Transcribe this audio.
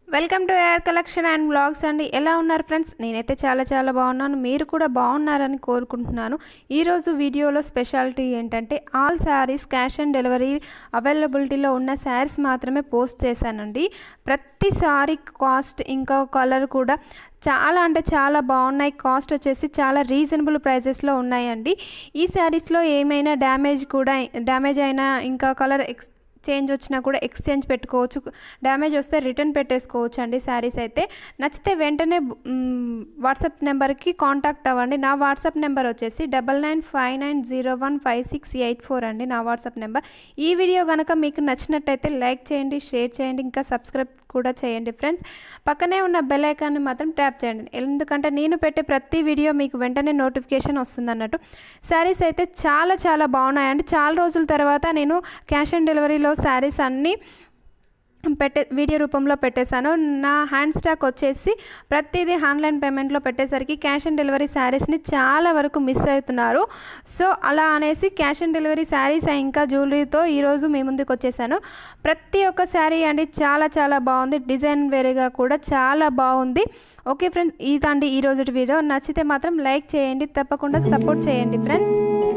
welcome to air collection and blogs అండి ఎలా ఉన్నారు ఫ్రెండ్స్ నేనైతే చాలా చాలా బాగున్నాను మీరు కూడా బాగున్నారని కోరుకుంటున్నాను ఈరోజు వీడియోలో స్పెషాలిటీ ఏంటంటే all saris cash on delivery అవైలబిలిటీలో ఉన్న శారీస్ మాత్రమే పోస్ట్ చేశానండి ప్రతి శారీ కాస్ట్ ఇంకా కలర్ కూడా చాలా అంటే చాలా బాగున్నాయి కాస్ట్ వచ్చేసి చాలా రీజనబుల్ ప్రైజెస్లో ఉన్నాయండి ఈ శారీస్లో ఏమైనా డ్యామేజ్ కూడా డ్యామేజ్ అయినా ఇంకా కలర్ ఎక్స్ చేంజ్ వచ్చినా కూడా ఎక్స్చేంజ్ పెట్టుకోవచ్చు డ్యామేజ్ వస్తే రిటర్న్ పెట్టేసుకోవచ్చు అండి శారీస్ అయితే నచ్చితే వెంటనే వాట్సాప్ నెంబర్కి కాంటాక్ట్ అవ్వండి నా వాట్సాప్ నెంబర్ వచ్చేసి double nine five nine zero one five six eight four అండి నా వాట్సాప్ నెంబర్ ఈ వీడియో కనుక మీకు నచ్చినట్టయితే లైక్ చేయండి షేర్ చేయండి ఇంకా సబ్స్క్రైబ్ కూడా చేయండి ఫ్రెండ్స్ పక్కనే ఉన్న బెల్ ఐకాన్ని మాత్రం ట్యాప్ చేయండి ఎందుకంటే నేను పెట్టే ప్రతి వీడియో మీకు వెంటనే నోటిఫికేషన్ వస్తుంది అన్నట్టు శారీస్ అయితే చాలా చాలా బాగున్నాయండి చాలా రోజుల తర్వాత నేను క్యాష్ ఆన్ డెలివరీలో శారీస్ అన్నీ పెట్టే వీడియో రూపంలో పెట్టేశాను నా హ్యాండ్ స్టాక్ వచ్చేసి ప్రతిదీ ఆన్లైన్ పేమెంట్లో పెట్టేసరికి క్యాష్ ఆన్ డెలివరీ శారీస్ని చాలా వరకు మిస్ అవుతున్నారు సో అలా అనేసి క్యాష్ ఆన్ డెలివరీ శారీస్ ఇంకా జ్యువెలరీతో ఈరోజు మీ ముందుకు వచ్చేసాను ప్రతి ఒక్క శారీ అండి చాలా చాలా బాగుంది డిజైన్ వేరేగా కూడా చాలా బాగుంది ఓకే ఫ్రెండ్స్ ఇదండి ఈరోజు వీడియో నచ్చితే మాత్రం లైక్ చేయండి తప్పకుండా సపోర్ట్ చేయండి ఫ్రెండ్స్